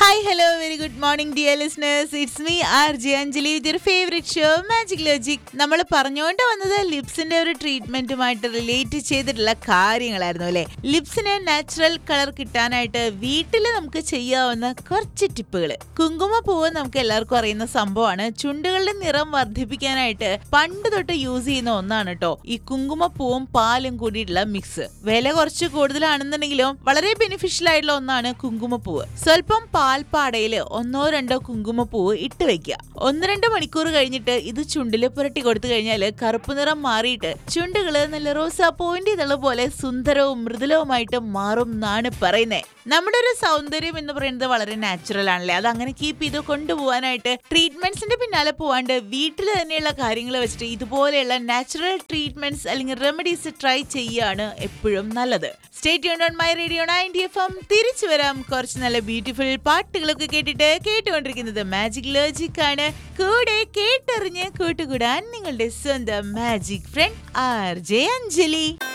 hi hello very good morning dear listeners it's me R J Anjali with your favourite show magic logic നമ്മൾ പറഞ്ഞുകൊണ്ട് വന്നത് ലിപ്സിന്റെ ഒരു ട്രീറ്റ്മെന്റുമായിട്ട് relate ചെയ്തിട്ടുള്ള കാര്യങ്ങളായിരുന്നു അല്ലെ ലിപ്സിന് നാച്ചുറൽ കളർ കിട്ടാനായിട്ട് വീട്ടിൽ നമുക്ക് ചെയ്യാവുന്ന കുറച്ച് ടിപ്പുകൾ കുങ്കുമപ്പൂവ് നമുക്ക് എല്ലാവർക്കും അറിയുന്ന സംഭവമാണ് ചുണ്ടുകളുടെ നിറം വർദ്ധിപ്പിക്കാനായിട്ട് പണ്ട് തൊട്ട് യൂസ് ചെയ്യുന്ന ഒന്നാണ് കേട്ടോ ഈ കുങ്കുമപ്പൂവും പാലും കൂടിയിട്ടുള്ള മിക്സ് വില കുറച്ച് കൂടുതലാണെന്നുണ്ടെങ്കിലും വളരെ ബെനിഫിഷ്യൽ ആയിട്ടുള്ള ഒന്നാണ് കുങ്കുമപ്പൂവ് സ്വല്പം പാൽപ്പാടയില് ഒന്നോ രണ്ടോ കുങ്കുമപ്പൂവ് ഇട്ട് വെക്കുക ഒന്ന് രണ്ട് മണിക്കൂർ കഴിഞ്ഞിട്ട് ഇത് ചുണ്ടില് പുരട്ടി കൊടുത്തു കഴിഞ്ഞാൽ കറുപ്പ് നിറം മാറിയിട്ട് ചുണ്ടുകള് നല്ല റോസാ പോയിന്റ് ഇതള പോലെ സുന്ദരവും മൃദുലവുമായിട്ട് മാറും എന്നാണ് പറയുന്നത് നമ്മുടെ ഒരു സൗന്ദര്യം എന്ന് പറയുന്നത് വളരെ നാച്ചുറൽ ആണല്ലേ അത് അങ്ങനെ കീപ്പ് ചെയ്ത് കൊണ്ടുപോകാനായിട്ട് ട്രീറ്റ്മെന്റ്സിന്റെ പിന്നാലെ പോവാണ്ട് വീട്ടിൽ തന്നെയുള്ള കാര്യങ്ങൾ വെച്ചിട്ട് ഇതുപോലെയുള്ള നാച്ചുറൽ ട്രീറ്റ്മെന്റ്സ് അല്ലെങ്കിൽ റെമഡീസ് ട്രൈ ചെയ്യാണ് എപ്പോഴും നല്ലത് സ്റ്റേറ്റ് ഓൺ my radio ninety F M തിരിച്ചു വരാം കുറച്ച് നല്ല ബ്യൂട്ടിഫുൾ പാട്ടുകളൊക്കെ കേട്ടിട്ട് കേട്ടുകൊണ്ടിരിക്കുന്നത് മാജിക് ലോജിക് ആണ് കൂടെ കേട്ടറിഞ്ഞ് കൂട്ടുകൂടാൻ നിങ്ങളുടെ സ്വന്തം magic friend R J Anjali